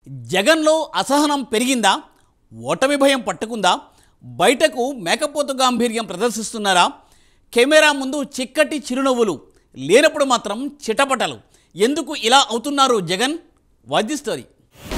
జగన్లో అసహనం పెరిగిందా ఓటమి భయం పట్టుకుందా బయటకు మేకపోతు గాంభీర్యం ప్రదర్శిస్తున్నారా కెమెరా ముందు చిక్కటి చిరునవ్వులు లేనప్పుడు మాత్రం చిటపటలు ఎందుకు ఇలా అవుతున్నారు జగన్ వాజ్ ది స్టోరీ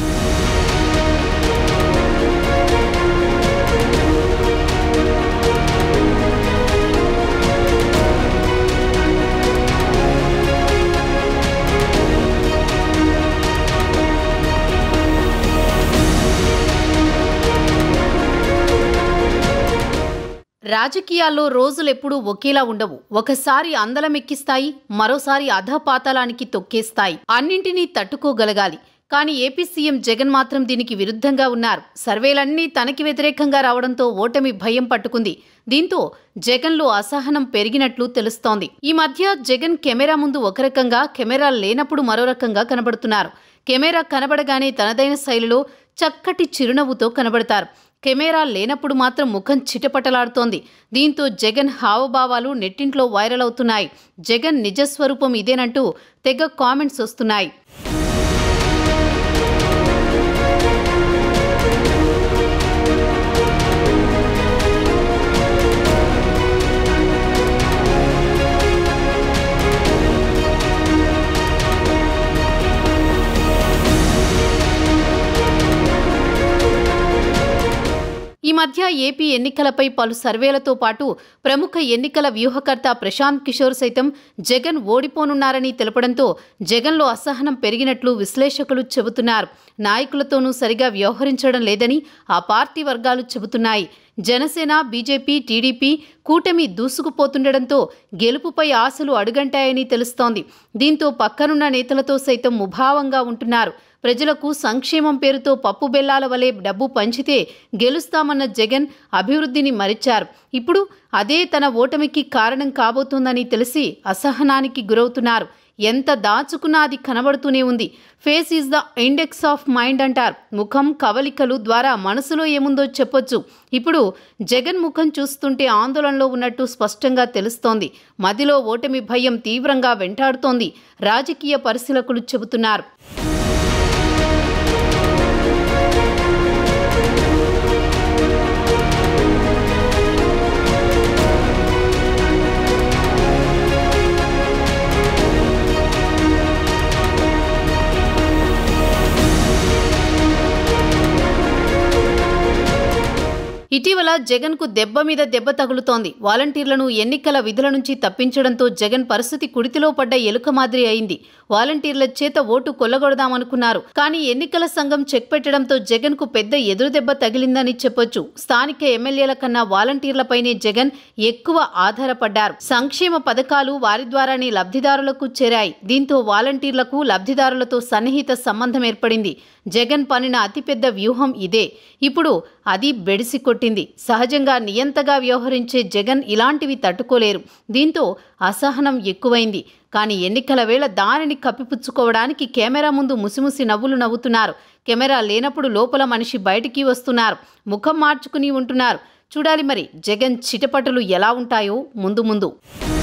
రాజకీయాల్లో రోజులెప్పుడూ ఒకేలా ఉండవు ఒకసారి అందలమెక్కిస్తాయి మరోసారి అధపాతాళానికి తొక్కేస్తాయి అన్నింటినీ తట్టుకోగలగాలి కానీ ఏపీ సీఎం జగన్ మాత్రం దీనికి విరుద్ధంగా ఉన్నారు సర్వేలన్నీ తనకి వ్యతిరేకంగా రావడంతో ఓటమి భయం పట్టుకుంది దీంతో జగన్లో అసహనం పెరిగినట్లు తెలుస్తోంది ఈ మధ్య జగన్ కెమెరా ముందు ఒక రకంగా కెమెరా లేనప్పుడు మరో రకంగా కనబడుతున్నారు కెమెరా కనబడగానే తనదైన శైలిలో చక్కటి చిరునవ్వుతో కనబడతారు కెమెరా లేనప్పుడు మాత్రం ముఖం చిటపటలాడుతోంది దీంతో జగన్ హావభావాలు నెట్టింట్లో వైరల్ అవుతున్నాయి జగన్ నిజస్వరూపం ఇదేనంటూ తెగ కామెంట్స్ వస్తున్నాయి ఈ మధ్య ఏపీ ఎన్నికలపై పలు సర్వేలతో పాటు ప్రముఖ ఎన్నికల వ్యూహకర్త ప్రశాంత్ కిషోర్ సైతం జగన్ ఓడిపోనున్నారని తెలపడంతో జగన్లో అసహనం పెరిగినట్లు విశ్లేషకులు చెబుతున్నారు నాయకులతోనూ సరిగా వ్యవహరించడం లేదని ఆ పార్టీ వర్గాలు చెబుతున్నాయి జనసేన బీజేపీ టీడీపీ కూటమి దూసుకుపోతుండటంతో గెలుపుపై ఆశలు అడుగంటాయని తెలుస్తోంది దీంతో పక్కనున్న నేతలతో సైతం ముభావంగా ఉంటున్నారు ప్రజలకు సంక్షేమం పేరుతో పప్పు బెల్లాల వలె డబ్బు పంచితే గెలుస్తామన్న జగన్ అభివృద్ధిని మరిచారు ఇప్పుడు అదే తన ఓటమికి కారణం కాబోతోందని తెలిసి అసహనానికి గురవుతున్నారు ఎంత దాచుకున్నా అది కనబడుతూనే ఉంది face is the index of mind అంటారు ముఖం కవలికలు ద్వారా మనసులో ఏముందో చెప్పొచ్చు ఇప్పుడు జగన్ ముఖం చూస్తుంటే ఆందోళనలో ఉన్నట్టు స్పష్టంగా తెలుస్తోంది మదిలో ఓటమి భయం తీవ్రంగా వెంటాడుతోంది రాజకీయ పరిశీలకులు చెబుతున్నారు ఇటీవల జగన్ కు దెబ్బ మీద దెబ్బ తగులుతోంది వాలంటీర్లను ఎన్నికల విధుల నుంచి తప్పించడంతో జగన్ పరిస్థితి కుడితిలో పడ్డ ఎలుక మాదిరి అయింది వాలంటీర్ల చేత ఓటు కొల్లగొడదామనుకున్నారు కానీ ఎన్నికల సంఘం చెక్ పెట్టడంతో జగన్ కు పెద్ద ఎదురు దెబ్బ తగిలిందని చెప్పొచ్చు స్థానిక ఎమ్మెల్యేల కన్నా వాలంటీర్లపైనే జగన్ ఎక్కువ ఆధారపడ్డారు సంక్షేమ పథకాలు వారి ద్వారానే లబ్ధిదారులకు చేరాయి దీంతో వాలంటీర్లకు లబ్ధిదారులతో సన్నిహిత సంబంధం ఏర్పడింది జగన్ పనిన అతిపెద్ద వ్యూహం ఇదే ఇప్పుడు అది బెడిసి కొట్టింది సహజంగా నియంతగా వ్యవహరించే జగన్ ఇలాంటివి తట్టుకోలేరు దీంతో అసహనం ఎక్కువైంది కానీ ఎన్నికల వేళ దానిని కప్పిపుచ్చుకోవడానికి కెమెరా ముందు ముసిముసి నవ్వులు నవ్వుతున్నారు కెమెరా లేనప్పుడు లోపల మనిషి బయటికి వస్తున్నారు ముఖం మార్చుకుని ఉంటున్నారు చూడాలి మరి జగన్ చిటపటలు ఎలా ఉంటాయో ముందు ముందు